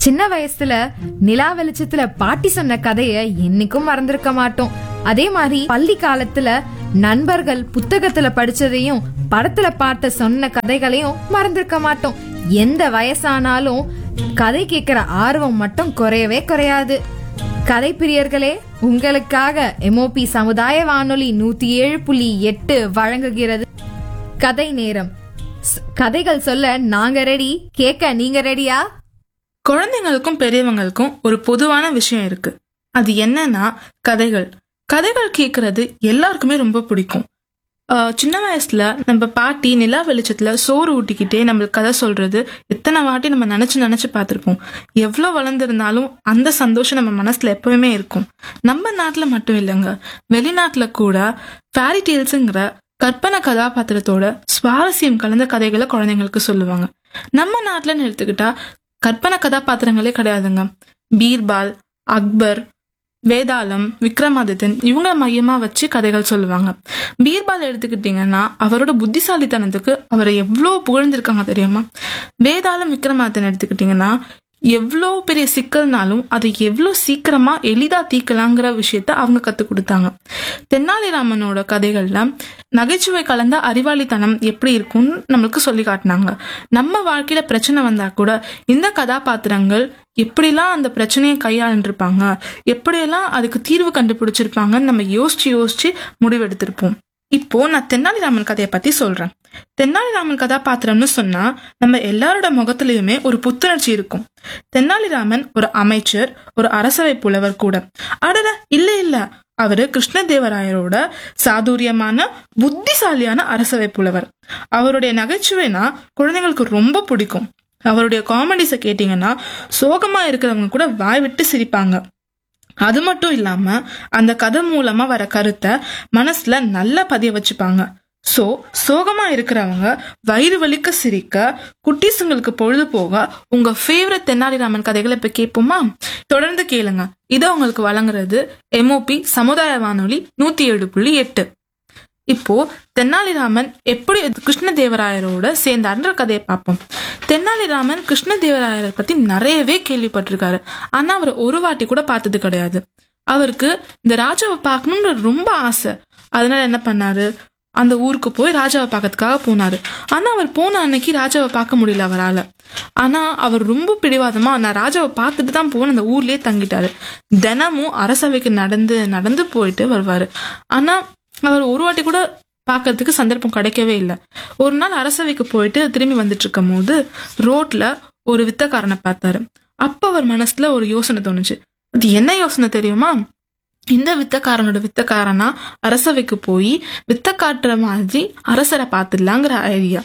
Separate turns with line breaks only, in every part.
சின்ன வயசுல நிலா வெளிச்சத்துல பாட்டி சொன்ன கதைய என்னைக்கும் மறந்திருக்க மாட்டோம் அதே மாதிரி பள்ளி காலத்துல நண்பர்கள் புத்தகத்துல படிச்சதையும் படத்துல பார்த்த சொன்ன கதைகளையும் மறந்திருக்க மாட்டோம் எந்த வயசானாலும் கதை கேட்கிற ஆர்வம் மட்டும் குறையவே குறையாது கதை பிரியர்களே உங்களுக்காக எம்ஓபி சமுதாய வானொலி நூத்தி ஏழு புள்ளி எட்டு வழங்குகிறது கதை நேரம் ஸ்- கதைகள் சொல்ல நாங்க ரெடி கேட்க நீங்க ரெடியா
குழந்தைங்களுக்கும் பெரியவங்களுக்கும் ஒரு பொதுவான விஷயம் இருக்கு அது என்னன்னா கதைகள் கதைகள் கேட்கறது எல்லாருக்குமே ரொம்ப பிடிக்கும் ஆஹ் சின்ன வயசுல நம்ம பாட்டி நிலா வெளிச்சத்துல சோறு ஊட்டிக்கிட்டே நம்மளுக்கு கதை சொல்றது எத்தனை வாட்டி நம்ம நினைச்சு நினைச்சு பார்த்திருப்போம் எவ்வளவு வளர்ந்திருந்தாலும் அந்த சந்தோஷம் நம்ம மனசுல எப்பவுமே இருக்கும் நம்ம நாட்டுல மட்டும் இல்லைங்க வெளிநாட்டுல கூட ஃபேரி டேல்ஸுங்கிற கற்பனை கதாபாத்திரத்தோட சுவாரஸ்யம் கலந்த கதைகளை குழந்தைங்களுக்கு சொல்லுவாங்க நம்ம நாட்டுலன்னு எடுத்துக்கிட்டா கற்பனை கதாபாத்திரங்களே கிடையாதுங்க பீர்பால் அக்பர் வேதாளம் விக்ரமாதித்தன் இவங்க மையமா வச்சு கதைகள் சொல்லுவாங்க பீர்பால் எடுத்துக்கிட்டீங்கன்னா அவரோட புத்திசாலித்தனத்துக்கு அவரை எவ்வளோ புகழ்ந்திருக்காங்க தெரியுமா வேதாளம் விக்ரமாதித்தன் எடுத்துக்கிட்டீங்கன்னா எவ்வளோ பெரிய சிக்கல்னாலும் அதை எவ்வளோ சீக்கிரமா எளிதா தீர்க்கலாங்கிற விஷயத்த அவங்க கற்றுக் கொடுத்தாங்க தென்னாலிராமனோட கதைகள்ல நகைச்சுவை கலந்த அறிவாளித்தனம் எப்படி இருக்கும்னு நம்மளுக்கு சொல்லி காட்டினாங்க நம்ம வாழ்க்கையில பிரச்சனை வந்தா கூட இந்த கதாபாத்திரங்கள் எப்படிலாம் அந்த பிரச்சனையை கையாண்டுருப்பாங்க எப்படியெல்லாம் அதுக்கு தீர்வு கண்டுபிடிச்சிருப்பாங்கன்னு நம்ம யோசிச்சு யோசிச்சு முடிவெடுத்திருப்போம் இப்போ நான் தென்னாலிராமன் கதையை பத்தி சொல்றேன் தென்னாலிராமன் கதாபாத்திரம்னு சொன்னா நம்ம எல்லாரோட முகத்திலயுமே ஒரு புத்துணர்ச்சி இருக்கும் தென்னாலிராமன் ஒரு அமைச்சர் ஒரு அரசவை புலவர் கூட அடட இல்ல இல்ல அவரு கிருஷ்ணதேவராயரோட சாதுரியமான புத்திசாலியான அரசவை புலவர் அவருடைய நகைச்சுவைனா குழந்தைங்களுக்கு ரொம்ப பிடிக்கும் அவருடைய காமெடிஸை கேட்டீங்கன்னா சோகமா இருக்கிறவங்க கூட வாய் விட்டு சிரிப்பாங்க அது மட்டும் இல்லாம அந்த கதை மூலமா வர கருத்தை மனசுல நல்லா பதிய வச்சுப்பாங்க சோ சோகமா இருக்கிறவங்க வயிறு வலிக்க சிரிக்க குட்டீஸுங்களுக்கு பொழுது போக உங்க ஃபேவரட் தென்னாலிராமன் கதைகளை இப்ப கேட்போமா தொடர்ந்து கேளுங்க இதை உங்களுக்கு வழங்குறது எம்ஓபி சமுதாய வானொலி நூத்தி ஏழு புள்ளி எட்டு இப்போ தென்னாலிராமன் எப்படி கிருஷ்ணதேவராயரோட சேர்ந்தார்ன்ற கதையை பார்ப்போம் தென்னாலிராமன் கிருஷ்ணதேவராயரை பத்தி நிறையவே கேள்விப்பட்டிருக்காரு ஆனா அவர் ஒரு வாட்டி கூட பார்த்தது கிடையாது அவருக்கு இந்த ராஜாவை பார்க்கணும்னு ரொம்ப ஆசை அதனால என்ன பண்ணாரு அந்த ஊருக்கு போய் ராஜாவை பார்க்கறதுக்காக போனாரு ஆனா அவர் போன அன்னைக்கு ராஜாவை பார்க்க முடியல அவரால ஆனா அவர் ரொம்ப பிடிவாதமா நான் ராஜாவை பார்த்துட்டு தான் போன அந்த ஊர்லயே தங்கிட்டாரு தினமும் அரசவைக்கு நடந்து நடந்து போயிட்டு வருவாரு ஆனா அவர் ஒரு வாட்டி கூட பார்க்கறதுக்கு சந்தர்ப்பம் கிடைக்கவே இல்லை ஒரு நாள் அரசவைக்கு போயிட்டு திரும்பி வந்துட்டு இருக்கும் போது ரோட்ல ஒரு வித்தக்காரனை பார்த்தாரு அப்ப அவர் மனசுல ஒரு யோசனை தோணுச்சு அது என்ன யோசனை தெரியுமா இந்த வித்தக்காரனோட வித்தக்காரனா அரசவைக்கு போய் வித்த காட்டுற மாதிரி அரசரை பார்த்துடலாங்கிற ஐடியா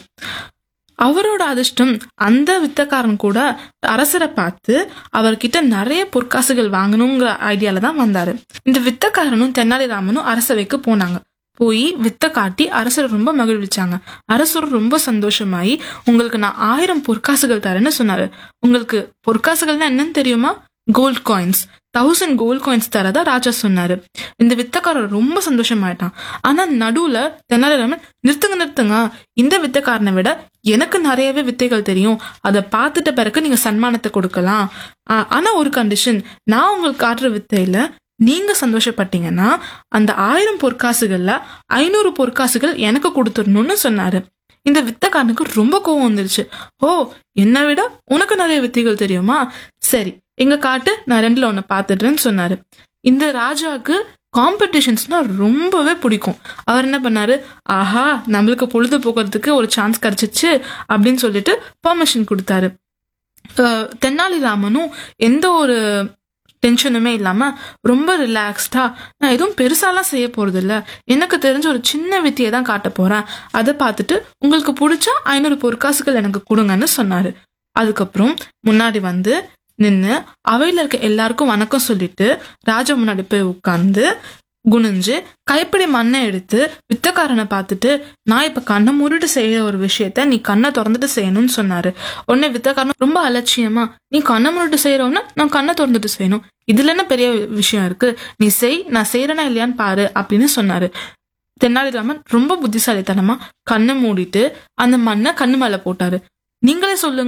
அவரோட அதிர்ஷ்டம் அந்த வித்தக்காரன் கூட அரசரை பார்த்து அவர்கிட்ட நிறைய பொற்காசுகள் வாங்கணுங்கிற ஐடியால தான் வந்தாரு இந்த வித்தக்காரனும் தென்னாலிராமனும் அரசவைக்கு போனாங்க போய் வித்த காட்டி அரசர் ரொம்ப மகிழ்விச்சாங்க அரசர் ரொம்ப சந்தோஷமாயி உங்களுக்கு நான் ஆயிரம் பொற்காசுகள் தரேன்னு சொன்னாரு உங்களுக்கு பொற்காசுகள்னா என்னன்னு தெரியுமா gold coins thousand gold coins தரதா ராஜா சொன்னாரு இந்த வித்தக்காரர் ரொம்ப சந்தோஷமாயிட்டான் ஆனா நடுவுல தென்னாலிராமன் நிறுத்துங்க நிறுத்துங்க இந்த வித்தக்காரனை விட எனக்கு நிறையவே வித்தைகள் தெரியும் அதை பார்த்துட்ட பிறகு நீங்க சன்மானத்தை கொடுக்கலாம் ஆ, ஆனா ஒரு கண்டிஷன் நான் உங்களுக்கு காட்டுற வித்தையில நீங்க சந்தோஷப்பட்டீங்கன்னா அந்த ஆயிரம் பொற்காசுகள்ல ஐநூறு பொற்காசுகள் எனக்கு கொடுத்துடணும்னு சொன்னாரு இந்த வித்தக்காரனுக்கு ரொம்ப கோவம் வந்துருச்சு ஓ என்னை விட உனக்கு நிறைய வித்தைகள் தெரியுமா சரி எங்க காட்டு நான் ரெண்டுல ஒன்னு பாத்துடுறேன்னு சொன்னாரு இந்த ராஜாவுக்கு காம்படிஷன்ஸ்னா ரொம்பவே பிடிக்கும் அவர் என்ன பண்ணாரு ஆஹா நம்மளுக்கு பொழுது போக்குறதுக்கு ஒரு சான்ஸ் கிடைச்சிச்சு அப்படின்னு சொல்லிட்டு பர்மிஷன் கொடுத்தாரு அஹ் தென்னாலிராமனும் எந்த ஒரு டென்ஷனுமே இல்லாம ரொம்ப ரிலாக்ஸ்டா நான் எதுவும் பெருசாலாம் செய்ய போறது இல்ல எனக்கு தெரிஞ்ச ஒரு சின்ன வித்தியை தான் காட்ட போறேன் அதை பார்த்துட்டு உங்களுக்கு பிடிச்சா ஐநூறு பொற்காசுகள் எனக்கு கொடுங்கன்னு சொன்னாரு அதுக்கப்புறம் முன்னாடி வந்து நின்று அவையில இருக்க எல்லாருக்கும் வணக்கம் சொல்லிட்டு ராஜா முன்னாடி போய் உட்கார்ந்து குனிஞ்சு கைப்பிடி மண்ணை எடுத்து வித்தக்காரனை பார்த்துட்டு நான் இப்ப கண்ணை மூடிட்டு செய்யற ஒரு விஷயத்த நீ கண்ணை திறந்துட்டு செய்யணும்னு சொன்னாரு உடனே வித்தக்காரன் ரொம்ப அலட்சியமா நீ கண்ணை மூடிட்டு செய்யறோம்னா நான் கண்ணை திறந்துட்டு செய்யணும் இதுல என்ன பெரிய விஷயம் இருக்கு நீ செய் நான் செய்யறேனா இல்லையான்னு பாரு அப்படின்னு சொன்னாரு தென்னாலிராமன் ரொம்ப புத்திசாலித்தனமா கண்ணை மூடிட்டு அந்த மண்ணை கண்ணு மேல போட்டாரு நீங்களே சொல்லுங்க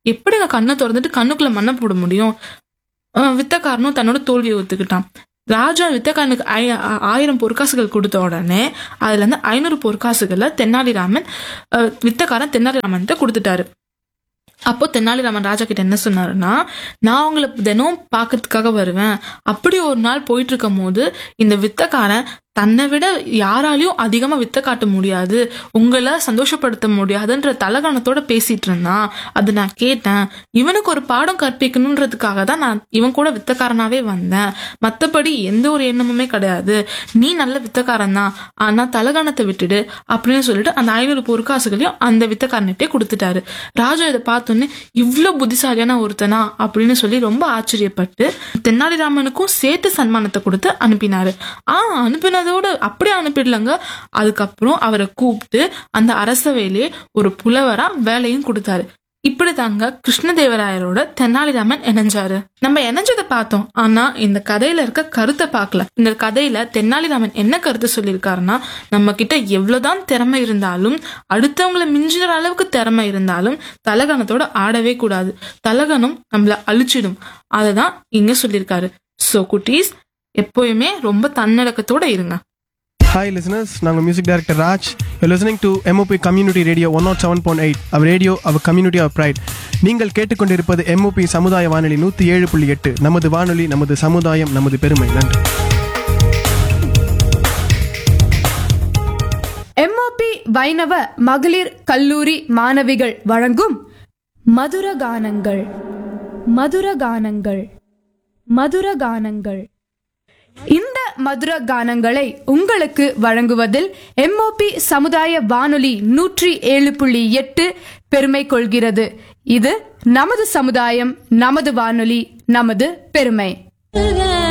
எப்படிங்க கண்ணை திறந்துட்டு கண்ணுக்குள்ள மண்ணை போட முடியும் அஹ் வித்தக்காரனும் தன்னோட தோல்வியை ஒத்துக்கிட்டான் ராஜா வித்தக்காரனுக்கு ஆய- ஆ- ஆயிரம் பொற்காசுகள் கொடுத்த உடனே அதுல இருந்து ஐநூறு பொற்காசுகளை தென்னாலிராமன் அஹ், வித்தக்காரன் தென்னாலிராமன்கிட்ட கொடுத்துட்டாரு அப்போ தென்னாலிராமன் ராஜா கிட்ட என்ன சொன்னாருன்னா நான் உங்களை தினம் பார்க்கறதுக்காக வருவேன் அப்படி ஒரு நாள் போயிட்டு இருக்கும் போது இந்த வித்தக்காரன் தன்னை விட யாராலையும் அதிகமா வித்த காட்ட முடியாது உங்களை சந்தோஷப்படுத்த முடியாதுன்ற தலகணத்தோட பேசிட்டு இருந்தான் அது நான் கேட்டேன் இவனுக்கு ஒரு பாடம் கற்பிக்கணுன்றதுக்காக தான் நான் இவன் கூட வித்தக்காரனாவே வந்தேன் மத்தபடி எந்த ஒரு எண்ணமுமே கிடையாது நீ நல்ல வித்தக்காரன் தான் ஆனா தலகணத்தை விட்டுடு அப்படின்னு சொல்லிட்டு அந்த ஐநூறு பொற்காசுகளையும் அந்த வித்தக்காரன்கிட்டே கொடுத்துட்டாரு ராஜா இதை பார்த்தோன்னே இவ்வளவு புத்திசாலியான ஒருத்தனா அப்படின்னு சொல்லி ரொம்ப ஆச்சரியப்பட்டு தென்னாலிராமனுக்கும் சேர்த்து சன்மானத்தை கொடுத்து அனுப்பினாரு ஆ அனுப்பினதோட அப்படியே அனுப்பிடலங்க அதுக்கப்புறம் அவரை கூப்பிட்டு அந்த அரசவையிலே ஒரு புலவரா வேலையும் கொடுத்தாரு இப்படி தாங்க கிருஷ்ணதேவராயரோட தென்னாலிராமன் இணைஞ்சாரு நம்ம இணைஞ்சதை பார்த்தோம் ஆனா இந்த கதையில இருக்க கருத்தை பார்க்கல இந்த கதையில தென்னாலிராமன் என்ன கருத்து சொல்லியிருக்காருன்னா நம்ம கிட்ட எவ்வளவுதான் திறமை இருந்தாலும் அடுத்தவங்கள மிஞ்சுற அளவுக்கு திறமை இருந்தாலும் தலகணத்தோட ஆடவே கூடாது தலகணம் நம்மள அழிச்சிடும் அதை தான் இங்க சொல்லியிருக்காரு சோ குட்டீஸ் எப்போயுமே ரொம்ப தன்னடக்கத்தோட இருங்க
ஹாய் லிசனர்ஸ் நாங்கள் music director Raj you listening to MOP community radio one nought seven point eight our radio our community of pride நீங்கள் கேட்டுக்கொண்டிருப்பது எம்ஓபி சமுதாய வானொலி நூற்றி ஏழு புள்ளி எட்டு நமது வானொலி நமது சமுதாயம் நமது பெருமை நன்றி
எம்ஓபி வைணவ மகளிர் கல்லூரி மாணவிகள் வழங்கும் மதுர கானங்கள் மதுர கானங்கள் மதுர கானங்கள் இந்த மதுர கானங்களை உங்களுக்கு வழங்குவதில் எம்ஓபி சமுதாய வானொலி நூற்றி ஏழு புள்ளி எட்டு பெருமை கொள்கிறது இது நமது சமுதாயம் நமது வானொலி நமது பெருமை